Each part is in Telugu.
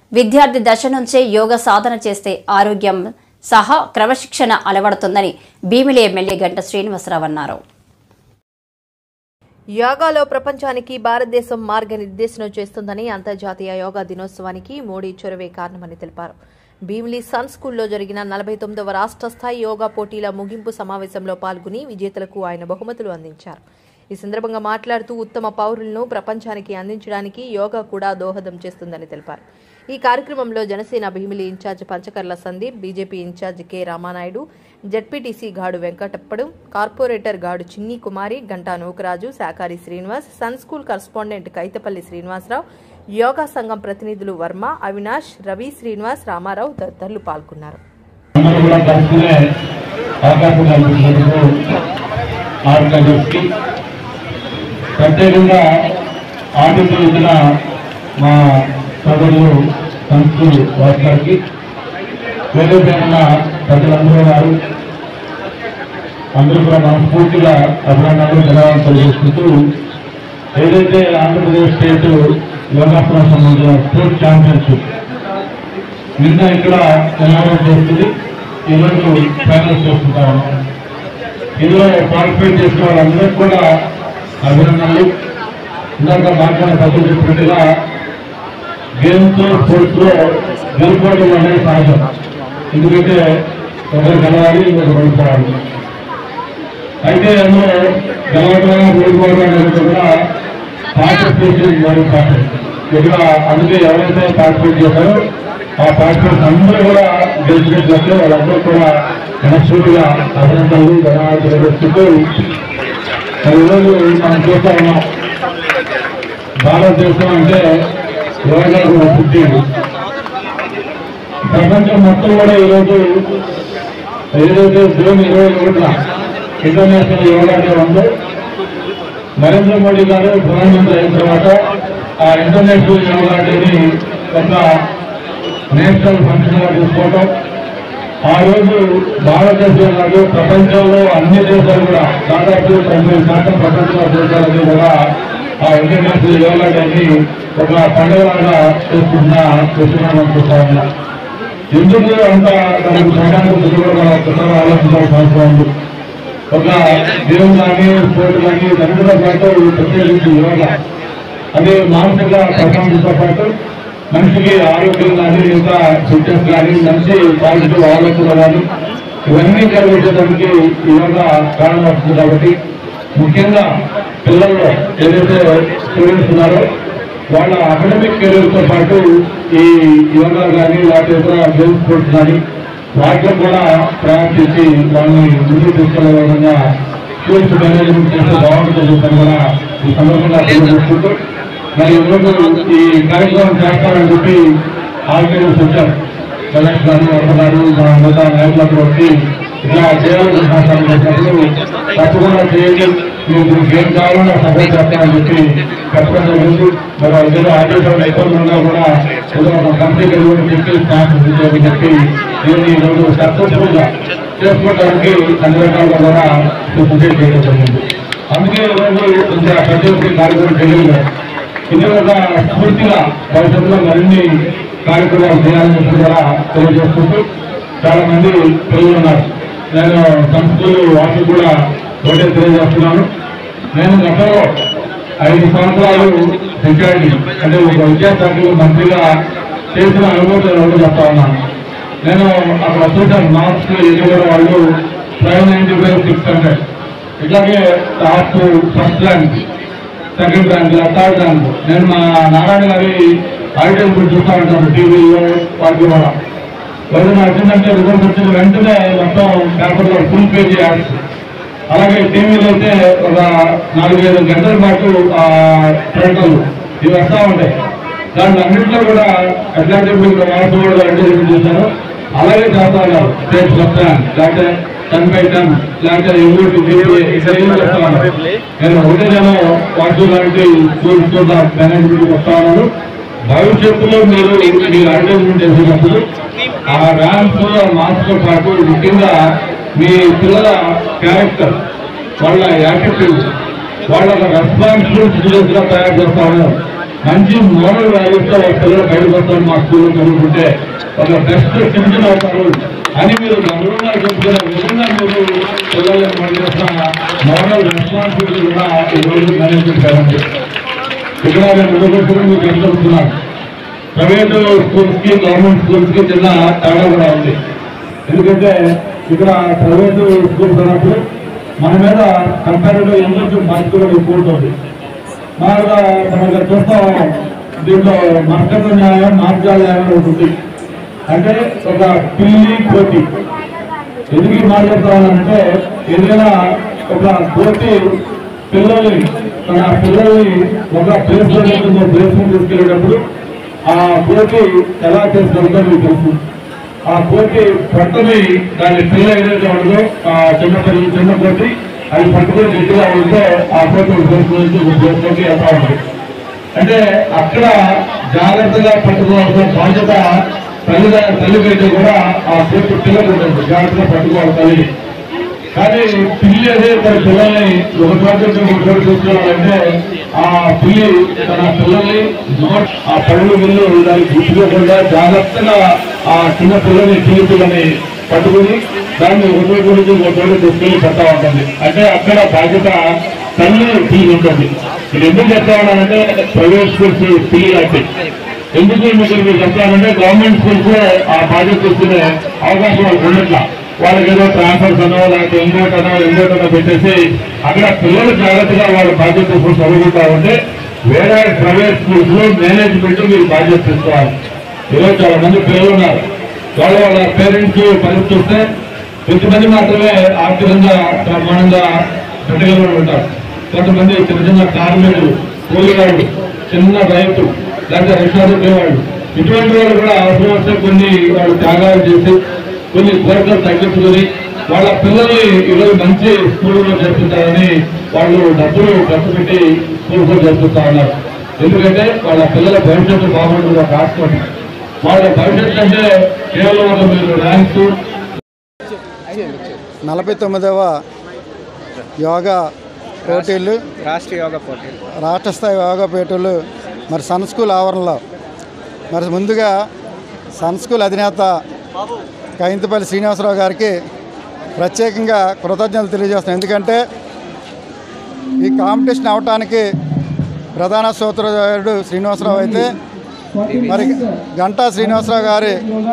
విద్యార్థి దశ నుంచే యోగ సాధన చేస్తే ఆరోగ్యం సహా క్రమశిక్షణ అలవడుతుందని భీమిలి ఎమ్మెల్యే గంట శ్రీనివాసరావు అన్నారు యోగాలో ప్రపంచానికి భారతదేశం మార్గనిర్దేశనం చేస్తుందని అంతర్జాతీయ యోగా దినోత్సవానికి మోడీ చొరవే కారణమని తెలిపారు భీమిలి సన్ స్కూల్లో జరిగిన నలభై తొమ్మిదవ రాష్ట్ర స్థాయి యోగా పోటీల ముగింపు సమావేశంలో పాల్గొని విజేతలకు ఆయన బహుమతులు అందించారు ఈ సందర్భంగా మాట్లాడుతూ ఉత్తమ పౌరులను ప్రపంచానికి అందించడానికి యోగా కూడా దోహదం చేస్తుందని తెలిపారు ఈ కార్యక్రమంలో Janasena Bheemili incharge Panchakarla Sandeep BJP incharge K Ramanaidu ZPTC గాడు వెంకటప్పడు కార్పొరేటర్ గాడు Chinni Kumari Ganta Nookaraju Shakari Srinivas sun school correspondent Kaitapalli Srinivasarao yoga సంఘం ప్రతినిధులు వర్మ అవినాష్ రవి శ్రీనివాస్ రామారావు తదితరులు పాల్గొన్నారు అందరూ కూడా కలుసుకునే అవకాశం కల్పించినందుకు ఆర్గనైజర్స్కి ప్రత్యేకంగా ఆర్డర్ ఇచ్చిన మా సోదరులు సంస్కృతి వారికి వేదిక ఉన్న ప్రజలందరూ వారు అందరూ కూడా మనస్ఫూర్తిగా అభినందనలు ధన్యవాదాలు తెలియజేసుకుంటూ ఏదైతే ఆంధ్రప్రదేశ్ స్టేట్ యోగాసనం సంబంధించిన స్పోర్ట్స్ ఛాంపియన్షిప్ నిన్న ఇక్కడ ఎలాగో చేస్తుంది ఈరోజు ఫైనల్ చేస్తుంటాము ఇందులో పార్టిసిపేట్ చేసిన వాళ్ళందరికీ కూడా అభినందనలు ఇందాక మాట్లాడిన పద్ధతి చెప్పినట్టుగా గేమ్స్ స్పోర్ట్స్ లో గెలుపుకోవడం అనేది సహజం ఎందుకంటే ఒకరు గెలవాలి ఇంకొకరు ఓడిపోవాలి అయితే అందులో గెలవడం ఓడిపోవడం అనేది కూడా పార్టిసిపేషన్ మరియు పార్టిసిపేట్ ఇక్కడ అందుకే ఎవరైతే పార్టిసిపేట్ చేశారో ఆ పార్టిసిపేట్స్ అందరూ కూడా గెలిచినట్లయితే వాళ్ళందరూ కూడా మనస్ఫూర్తిగా అభినందనలు ధన్యవాదాలు తెలియజేస్తూ మరి ఈరోజు మనం చూస్తా ఉన్నాం భారతదేశం అంటే యోగాకు పుట్టి ప్రపంచం మొత్తం కూడా ఈరోజు ఏదైతే జూన్ ఇరవై ఒకటిన ఇంటర్నేషనల్ యోగా డే ఉందో నరేంద్ర మోడీ గారు ప్రధానమంత్రి అయిన తర్వాత ఆ ఇంటర్నేషనల్ యోగా డేని ఒక నేషనల్ ఫంక్షన్ గా తీసుకోవటం ఆ రోజు భారతదేశం కాదు ప్రపంచంలో అన్ని దేశాలు కూడా దాదాపు తొంభై శాతం ప్రపంచ దేశాలన్నీ కూడా ఆ ఇంటర్నేషనల్ యోగా డేని ఒక పండుగలాగా చేసుకుంటున్న విషయం మనం చూస్తా ఉన్నాం ఎందుకు అంత దానికి సమాధానం కూడా ఒకసారి ఆలోచించాల్సిన అవసరం ఉంది ఒక గేమ్ కానీ స్పోర్ట్ కానీ దానితో పాటు ప్రత్యేకించి యోగా అది మానసిక ప్రశాంతతో పాటు మనిషికి ఆరోగ్యం కానీ ఇంకా ఫిట్నెస్ కానీ మంచి పాజిటివ్ ఆలోచన కానీ ఇవన్నీ కలిగించడానికి ఈ యోగా కారణం వస్తుంది కాబట్టి ముఖ్యంగా పిల్లల్లో ఏదైతే స్టూడెంట్స్ ఉన్నారో వాళ్ళ అకాడమిక్ కెరీర్తో పాటు ఈ యోగా కానీ లేకపోతే ఇతర గేమ్ స్పోర్ట్స్ కానీ వాటిలో కూడా ప్రయాణించి వాళ్ళని ముందుకు తీసుకెళ్లే విధంగా స్కూల్స్ మేనేజ్మెంట్ చేస్తే బాగుంటుంది చెప్పని కూడా ఈ సందర్భంగా తెలియజేసుకుంటూ మరి ఈరోజు ఈ కార్యక్రమం చేస్తారని చెప్పి ఆర్గనైజర్స్ వచ్చారు కలెక్టర్ గారు వర్మ గారు మా మిగతా నాయకులందరూ వచ్చి ఇలా చేయాలని సహాయం చేసినప్పుడు తప్పకుండా చేయండి మీకు ఏం కావాలో సపోర్ట్ చేస్తామని చెప్పి చెప్పడం జరిగింది మరి వాళ్ళ ఆదేశాలు ఎక్కువగా కూడా ఏదో ఒక కంపెనీకి వెళ్ళి చెప్పి స్టాఫ్ అని చెప్పి నేను ఈ రోజు సక్సెస్ఫుల్ గా చేసుకోవడానికి అన్ని రకాలుగా కూడా సూచన చేయడం జరిగింది అందుకే ఈరోజు ఇంత ప్రతి ఒక్క కార్యక్రమం తెలియదు ఇది ఒక స్ఫూర్తిగా భవిష్యత్తులో మరిన్ని కార్యక్రమాలు చేయాలని చెప్పి కూడా తెలియజేసుకుంటూ చాలా మంది పిల్లలు ఉన్నారు నేను సంస్థలు వాటికి కూడా ఒకటే తెలియజేస్తున్నాను నేను గతంలో ఐదు సంవత్సరాలు సెక్యూరిటీ అంటే ఒక విద్యాశాఖలో మంత్రిగా చేసిన అనుభూతి ఎవరు చెప్తా ఉన్నాను నేను అక్కడ చూశాను మార్క్స్ ఎన్ని కూడా వాళ్ళు five ninety five six hundred ఇట్లాగే top first rank second rank third rank నేను మా నారాయణ గారి ఐటెం కూడా చూస్తా ఉంటాను టీవీలో వాటి కూడా ఏదైనా వచ్చిందంటే రిజల్ట్ వచ్చిన వెంటనే మొత్తం పేపర్లో ఫుల్ పేజీ యాడ్స్ అలాగే టీవీలో అయితే ఒక నాలుగైదు గంటల పాటు ఆ ప్రకటనలు ఇవి వస్తూ ఉంటాయి దాంట్లో అన్నింటిలో కూడా అట్లాంటివ్ వాసు కూడా అడ్వర్టైజ్మెంట్ చేశారు అలాగే చేస్తా ఉన్నారు స్టేట్ ఫస్ట్ ర్యాంక్ లేకపోతే టెన్ బై టెన్ లేకపోతే యూనిట్ చెప్తా ఉన్నారు నేను ఒకటే నేను వాసు లాంటి స్కూల్స్ మేనేజ్మెంట్ చెప్తా ఉన్నాను భవిష్యత్తులో మీరు మీరు అడ్వర్టైజ్మెంట్ చేసేటప్పుడు ఆ ర్యాంక్స్ మార్క్స్ తో పాటు ముఖ్యంగా మీ పిల్లల క్యారెక్టర్ వాళ్ళ యాటిట్యూడ్ వాళ్ళ రెస్పాన్సిబుల్ స్టూడెంట్స్ గా తయారు చేస్తా ఉన్నారు మంచి మోడల్ వాల్యూస్తో వాళ్ళ పిల్లలు బయటకు వస్తారు మా స్కూల్లో చదువుకుంటే ఒక బెస్ట్ సిటిజన్ అవుతారు అని మీరు గర్వంగా చెప్పుకునే విధంగా మీరు పిల్లల్ని మోడల్ మోడల్ రెస్పాన్సిబిలిటీ కూడా ఈ రోజు మేనేజ్మెంట్ కదండి ఇక్కడ నేను నిలబెట్టుకుని మీకు చెప్తున్నాను ప్రైవేట్ స్కూల్స్ కి గవర్నమెంట్ స్కూల్స్ కి చిన్న తేడా కూడా ఉంది ఎందుకంటే ఇక్కడ ప్రైవేట్ స్కూల్స్ అన్నప్పుడు మన మీద కంపారిటివ్ ఎంతో మార్పు కూడా ఎక్కువ ఉంటుంది మామూలుగా మనం ఇక్కడ చూస్తాం దీంట్లో మార్కెట్ న్యాయం మార్గాల న్యాయం ఒకటి ఉంది అంటే ఒక పిల్లి పోటీ ఎందుకు ఈ మాట చెప్తానంటే ఏదైనా ఒక కోటి పిల్లల్ని తన పిల్లల్ని ఒక ప్లేస్ లో ఇంకో ప్లేస్ ని తీసుకెళ్ళేటప్పుడు ఆ కోటి ఎలా చేసుకుంటుందో మీకు తెలుసు ఆ కోటి పట్టుని దాని పిల్ల ఏదైతే ఉండదో ఆ చిన్న పిల్ల చిన్న కోటి అది పట్టుకొని గట్టిగా ఉంటే ఆ కోటి ఒక ప్లేస్ నుంచి ఒక ప్లేస్ లోకి వెళ్తా ఉంటుంది అంటే అక్కడ జాగ్రత్తగా పట్టుకోవాల్సిన బాధ్యత తల్లి తల్లికైతే కూడా ఆ చేతి పిల్లలు ఉంటుంది జాగ్రత్తగా పట్టుకోవాలి తల్లి కానీ పిల్లి అదే తన పిల్లల్ని ఒక చోట నుంచి ఒక చోట చూసుకోవాలంటే ఆ పిల్లి తన పిల్లల్ని నోట్ ఆ పళ్ళు విల్లు దానికి గుర్తుకోకుండా జాగ్రత్తగా ఆ చిన్న పిల్లని పిల్లి పిల్లని పట్టుకుని దాన్ని ఒక చోట నుంచి ఒక చోట తీసుకెళ్లి పెడతా ఉంటుంది అంటే అక్కడ బాధ్యత తల్లి పిల్లి ఉంటుంది ఇది ఎందుకు చెప్తా ఉన్నానంటే ప్రైవేట్ స్కూల్స్ పిల్లి లాంటి ఎందుకు మీకు మీరు చెప్తానంటే గవర్నమెంట్ స్కూల్స్ ఆ బాధ్యత తీసుకునే అవకాశం వాళ్ళకి ఉండట్లా వాళ్ళకి ఏదో ట్రాన్స్ఫర్స్ అనో లేకపోతే ఇంకోటి అనో ఇంకోటి అనో పెట్టేసి అక్కడ పిల్లలు జాగ్రత్తగా వాళ్ళ బాధ్యత తీసుకుని చదువుకుంటా ఉంటే వేరే ప్రైవేట్ స్కూల్స్ లో మేనేజ్మెంట్ మీరు బాధ్యత తీసుకోవాలి ఈరోజు చాలా మంది పిల్లలు ఉన్నారు వాళ్ళ వాళ్ళ పేరెంట్స్ పరిస్థితి చూస్తే కొంతమంది మాత్రమే ఆర్థికంగా బ్రహ్మాండంగా పెట్టగలరు ఉంటారు కొంతమంది చిన్న చిన్న కార్మికులు కూలివాళ్ళు చిన్న రైతు లేకపోతే రిక్షా వాళ్ళు ఇటువంటి వాళ్ళు కూడా అవసరం వస్తే కొన్ని వాళ్ళు త్యాగాలు చేసి కొన్ని కోరికలు తగ్గించుకొని వాళ్ళ పిల్లల్ని ఈరోజు మంచి స్కూల్లో చేర్పించాలని వాళ్ళు డబ్బులు ఖర్చు పెట్టి స్కూల్లో చేర్పిస్తా ఉన్నారు ఎందుకంటే వాళ్ళ పిల్లల భవిష్యత్తు బాగుంటుంది ఒక ఆస్పత్రి వాళ్ళ భవిష్యత్తు అంటే కేవలం ఒక మీరు ర్యాంక్స్ నలభై తొమ్మిదవ యోగా పోటీలు రాష్ట్ర యోగా పోటీలు రాష్ట్ర స్థాయి యోగా పోటీలు మరి సన్ స్కూల్ ఆవరణలో మరి ముందుగా సన్ స్కూల్ అధినేత కైంతపల్లి శ్రీనివాసరావు గారికి ప్రత్యేకంగా కృతజ్ఞతలు తెలియజేస్తున్నాను ఎందుకంటే ఈ కాంపిటీషన్ అవటానికి ప్రధాన సూత్రధారుడు శ్రీనివాసరావు అయితే మరి గంటా శ్రీనివాసరావు గారి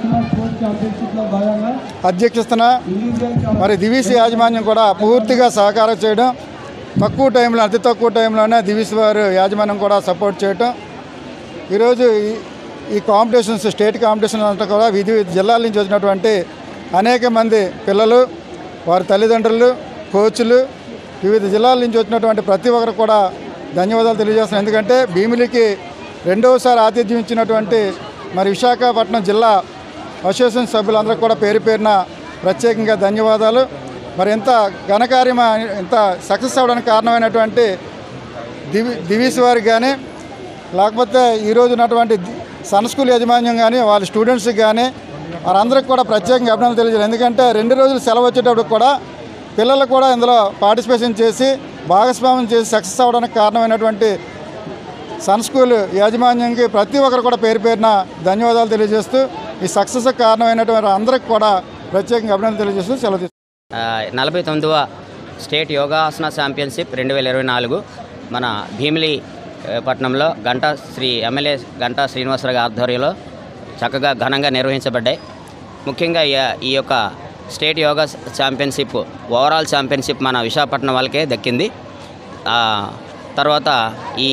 అధ్యక్షతన మరి దివిసి యాజమాన్యం కూడా పూర్తిగా సహకారం చేయడం తక్కువ టైంలో అతి తక్కువ టైంలోనే దివిసి వారు యాజమాన్యం కూడా సపోర్ట్ చేయటం ఈరోజు ఈ- ఈ కాంపిటీషన్స్ స్టేట్ కాంపిటీషన్ అంతా కూడా వివిధ జిల్లాల నుంచి వచ్చినటువంటి అనేక మంది పిల్లలు వారి తల్లిదండ్రులు కోచ్లు వివిధ జిల్లాల నుంచి వచ్చినటువంటి ప్రతి ఒక్కరు కూడా ధన్యవాదాలు తెలియజేస్తున్నాను ఎందుకంటే భీమిలికి రెండవసారి ఆతిథ్యం ఇచ్చినటువంటి మరి విశాఖపట్నం జిల్లా అసోసియేషన్ సభ్యులందరికీ కూడా పేరు పేరున ప్రత్యేకంగా ధన్యవాదాలు మరి ఎంత ఘనకార్యం ఇంత సక్సెస్ అవ్వడానికి కారణమైనటువంటి దివి దివీస్ వారికి కానీ లేకపోతే ఈరోజు ఉన్నటువంటి ది- సన్ స్కూల్ యాజమాన్యం కానీ వాళ్ళ స్టూడెంట్స్కి కానీ వారందరికీ కూడా ప్రత్యేకంగా అభినందనలు తెలియజేయాలి ఎందుకంటే రెండు రోజులు సెలవు వచ్చేటప్పుడు కూడా పిల్లలు కూడా ఇందులో పార్టిసిపేషన్ చేసి భాగస్వామ్యం చేసి సక్సెస్ అవ్వడానికి కారణమైనటువంటి సన్ స్కూల్ యాజమాన్యంకి ప్రతి ఒక్కరు కూడా పేరు పేరున ధన్యవాదాలు తెలియజేస్తూ ఈ సక్సెస్ కారణమైనటువంటి అందరికి కూడా ప్రత్యేకంగా అభినందనలు తెలియజేస్తూ సెలవు తీసుకుంటున్నాను. ఆ, నలభై తొమ్మిదవ స్టేట్ యోగాసన ఛాంపియన్షిప్ రెండు వేల ఇరవై నాలుగు మన భీమిలి ఆ, పట్టణంలో గంటా శ్రీ ఎమ్మెల్యే గంటా శ్రీనివాసరావు గారి ఆధ్వర్యంలో చక్కగా ఘనంగా నిర్వహించబడ్డాయి ముఖ్యంగా ఈ- ఈ యొక్క state yoga championship overall championship మన విశాఖపట్నం వాళ్ళకే దక్కింది ఆ, తర్వాత ఈ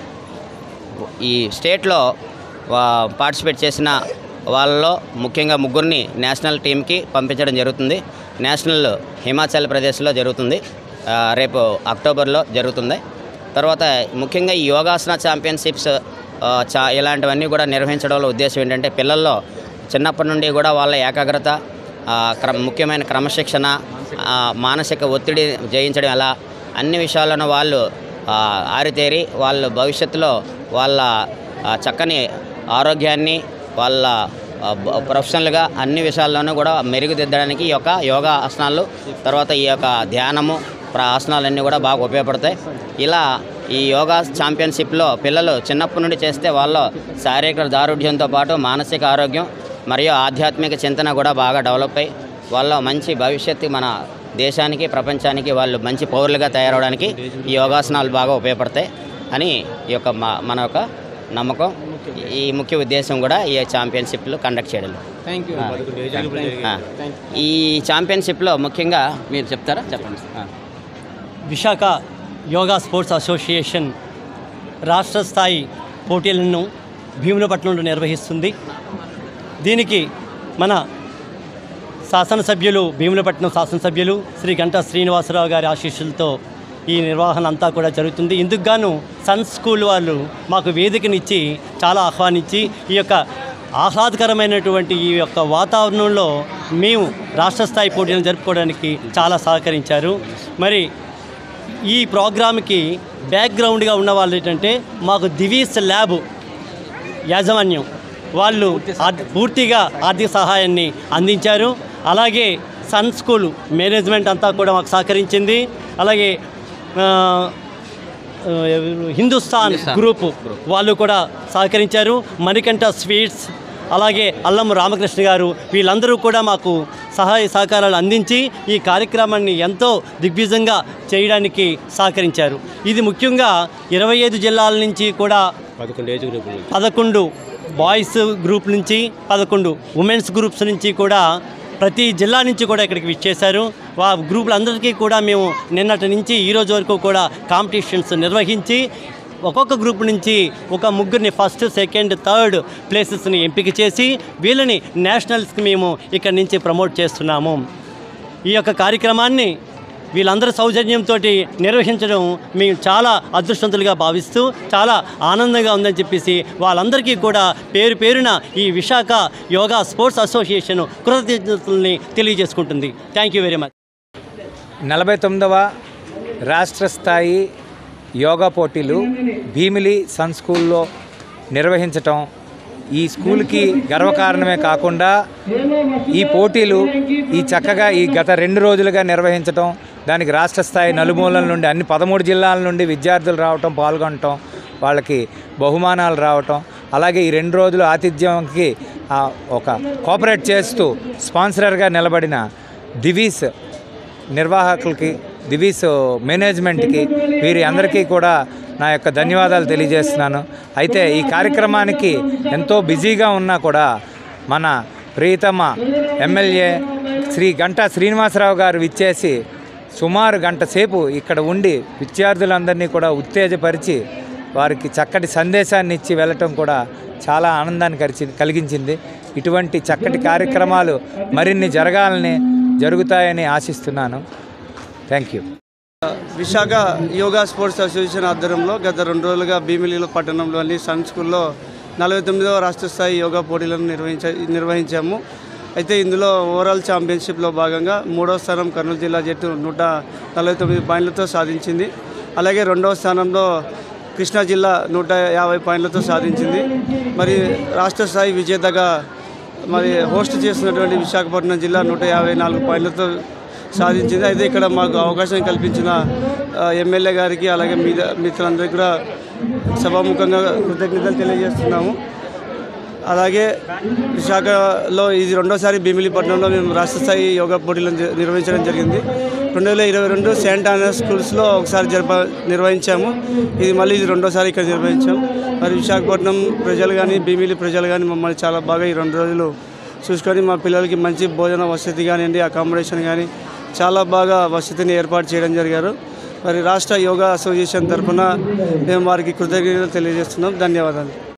ఈ స్టేట్లో వా- పార్టిసిపేట్ చేసిన వాళ్ళలో ముఖ్యంగా ముగ్గురిని నేషనల్ టీంకి పంపించడం జరుగుతుంది నేషనల్ హిమాచల్ ప్రదేశ్లో జరుగుతుంది ఆ, రేపు అక్టోబర్లో జరుగుతుంది తర్వాత ముఖ్యంగా ఈ యోగాసన ఛాంపియన్షిప్స్ ఆ, చా ఇలాంటివన్నీ కూడా నిర్వహించడం వల్ల ఉద్దేశం ఏంటంటే పిల్లల్లో చిన్నప్పటి నుండి కూడా వాళ్ళ ఏకాగ్రత ఆ, క్రమ ముఖ్యమైన క్రమశిక్షణ ఆ, మానసిక ఒత్తిడి జయించడం ఎలా అన్ని విషయాలను వాళ్ళు ఆ, ఆరితేరి వాళ్ళ భవిష్యత్తులో వాళ్ళ ఆ, చక్కని ఆరోగ్యాన్ని వాళ్ళ ఆ, బ- ప్రొఫెషనల్గా అన్ని విషయాల్లోనూ కూడా మెరుగుదిద్దడానికి ఈ యొక్క యోగా ఆసనాలు తర్వాత ఈ యొక్క ధ్యానము ప్ర- ఆసనాలన్నీ కూడా బాగా ఉపయోగపడతాయి ఇలా ఈ యోగా ఛాంపియన్షిప్లో పిల్లలు చిన్నప్పటి నుండి చేస్తే వాళ్ళలో శారీరక దారుఢ్యంతో పాటు మానసిక ఆరోగ్యం మరియు ఆధ్యాత్మిక చింతన కూడా బాగా డెవలప్ అయ్యి వాళ్ళ మంచి భవిష్యత్తు మన దేశానికి ప్రపంచానికి వాళ్ళు మంచి పౌరులుగా తయారవడానికి ఈ యోగాసనాలు బాగా ఉపయోగపడతాయి అని ఈ యొక్క మా మన యొక్క నమ్మకం ఈ ముఖ్య ఉద్దేశం కూడా ఈ ఛాంపియన్షిప్లు కండక్ట్ చేయడం థ్యాంక్ యూ ఆ. ఈ ఛాంపియన్షిప్లో ముఖ్యంగా మీరు చెప్తారా చెప్పండి ఆ. విశాఖ యోగా స్పోర్ట్స్ అసోసియేషన్ రాష్ట్ర స్థాయి పోటీలను భీములపట్నంలో నిర్వహిస్తుంది దీనికి మన శాసనసభ్యులు భీములపట్నం శాసనసభ్యులు శ్రీ గంటా శ్రీనివాసరావు గారి ఆశీస్సులతో ఈ నిర్వహణ అంతా కూడా జరుగుతుంది ఇందుకు గాను సన్ స్కూల్ వాళ్ళు మాకు వేదికనిచ్చి చాలా ఆహ్వానించి ఈ యొక్క ఆహ్లాదకరమైనటువంటి ఈ యొక్క వాతావరణంలో మేము రాష్ట్ర స్థాయి పోటీలను జరుపుకోవడానికి చాలా సహకరించారు మరి ఈ ప్రోగ్రామ్కి బ్యాక్గ్రౌండ్గా ఉన్న వాళ్ళు ఏంటంటే మాకు దివీస్ ల్యాబ్ యాజమాన్యం వాళ్ళు ఆర్థ- పూర్తిగా ఆర్థిక సహాయాన్ని అందించారు అలాగే సన్ స్కూల్ మేనేజ్మెంట్ అంతా కూడా మాకు సహకరించింది అలాగే ఆ, ఆ, హిందుస్థాన్ గ్రూప్ వాళ్ళు కూడా సహకరించారు మణికంఠ స్వీట్స్ అలాగే అల్లం రామకృష్ణ గారు వీళ్ళందరూ కూడా మాకు సహాయ సహకారాలు అందించి ఈ కార్యక్రమాన్ని ఎంతో దిగ్విజంగా చేయడానికి సహకరించారు ఇది ముఖ్యంగా ఇరవై ఐదు జిల్లాల నుంచి కూడా పదకొండు బాయ్స్ గ్రూప్ నుంచి పదకొండు ఉమెన్స్ గ్రూప్స్ నుంచి కూడా ప్రతి జిల్లా నుంచి కూడా ఇక్కడికి విచ్చేశారు వా గ్రూపులందరికీ కూడా మేము నిన్నటి నుంచి ఈ రోజు వరకు కూడా కాంపిటీషన్స్ నిర్వహించి ఒక్కొక్క గ్రూప్ నుంచి ఒక ముగ్గురిని ఫస్ట్ సెకండ్ థర్డ్ ప్లేసెస్ని ఎంపిక చేసి వీళ్ళని నేషనల్స్కి మేము ఇక్కడి నుంచి ప్రమోట్ చేస్తున్నాము ఈ యొక్క కార్యక్రమాన్ని వీళ్ళందరి సౌజన్యంతో నిర్వహించడం మేము చాలా అదృష్టవంతులుగా భావిస్తూ చాలా ఆనందంగా ఉందని చెప్పేసి వాళ్ళందరికీ కూడా పేరు పేరున ఈ విశాఖ యోగా స్పోర్ట్స్ అసోసియేషన్ కృతజ్ఞతల్ని తెలియజేసుకుంటుంది థ్యాంక్ యూ వెరీ మచ్ నలభై తొమ్మిదవ రాష్ట్ర స్థాయి యోగా పోటీలు భీమిలి సన్ స్కూల్లో నిర్వహించటం ఈ స్కూల్కి గర్వకారణమే కాకుండా ఈ పోటీలు ఈ చక్కగా ఈ గత రెండు రోజులుగా నిర్వహించటం దానికి రాష్ట్ర స్థాయి నలుమూలల నుండి అన్ని పదమూడు జిల్లాల నుండి విద్యార్థులు రావటం పాల్గొనటం వాళ్ళకి బహుమానాలు రావటం అలాగే ఈ రెండు రోజులు ఆతిథ్యంకి ఆ, ఒక కోఆపరేట్ చేస్తూ స్పాన్సరర్గా నిలబడిన దివీస్ నిర్వాహకులకి దివీస్ మేనేజ్మెంట్కి వీరి అందరికీ కూడా నా యొక్క ధన్యవాదాలు తెలియజేస్తున్నాను అయితే ఈ కార్యక్రమానికి ఎంతో బిజీగా ఉన్నా కూడా మన ప్రియతమ ఎమ్మెల్యే శ్రీ గంటా శ్రీనివాసరావు గారు విచ్చేసి సుమారు గంట సేపు ఇక్కడ ఉండి విద్యార్థులందరినీ కూడా ఉత్తేజపరిచి వారికి చక్కటి సందేశాన్ని ఇచ్చి వెళ్ళటం కూడా చాలా ఆనందాన్ని కలిసి కలిగించింది ఇటువంటి చక్కటి కార్యక్రమాలు మరిన్ని జరగాలని జరుగుతాయని ఆశిస్తున్నాను thank you Visakha yoga sports association ఆధ్వర్యంలో గత రెండు రోజులుగా భీమిలిలో పట్టణంలోని సన్ స్కూల్లో నలభై తొమ్మిదవ రాష్ట్ర స్థాయి యోగా పోటీలను నిర్వహించ నిర్వహించాము అయితే ఇందులో ఓవరాల్ ఛాంపియన్షిప్లో భాగంగా మూడవ స్థానం కర్నూలు జిల్లా జట్టు నూట నలభై తొమ్మిది పాయింట్లతో సాధించింది అలాగే రెండవ స్థానంలో కృష్ణా జిల్లా నూట యాభై పాయింట్లతో సాధించింది మరి రాష్ట్ర స్థాయి విజేతగా మరి హోస్ట్ చేస్తున్నటువంటి విశాఖపట్నం జిల్లా నూట యాభై నాలుగు పాయింట్లతో సాధించింది అయితే ఇక్కడ మాకు అవకాశం కల్పించిన ఆ, ఎమ్మెల్యే గారికి అలాగే మీ మిత్రులందరికీ కూడా సభాముఖంగా కృతజ్ఞతలు తెలియజేస్తున్నాము అలాగే విశాఖలో ఇది రెండోసారి భీమిలిపట్నంలో మేము రాష్ట్ర స్థాయి యోగా పోటీలను జ- నిర్వహించడం జరిగింది రెండు వేల ఇరవై రెండు సెయింట్ ఆనా స్కూల్స్లో ఒకసారి జరప నిర్వహించాము ఇది మళ్ళీ ఇది రెండోసారి ఇక్కడ నిర్వహించాం మరి విశాఖపట్నం ప్రజలు కానీ భీమిలి ప్రజలు కానీ మమ్మల్ని చాలా బాగా ఈ రెండు రోజులు చూసుకొని మా పిల్లలకి మంచి భోజన వసతి కానివ్వండి అకామిడేషన్ కానీ చాలా బాగా వసతిని ఏర్పాటు చేయడం జరిగారు మరి రాష్ట్ర యోగా అసోసియేషన్ తరఫున మేము వారికి కృతజ్ఞతలు తెలియజేస్తున్నాం ధన్యవాదాలు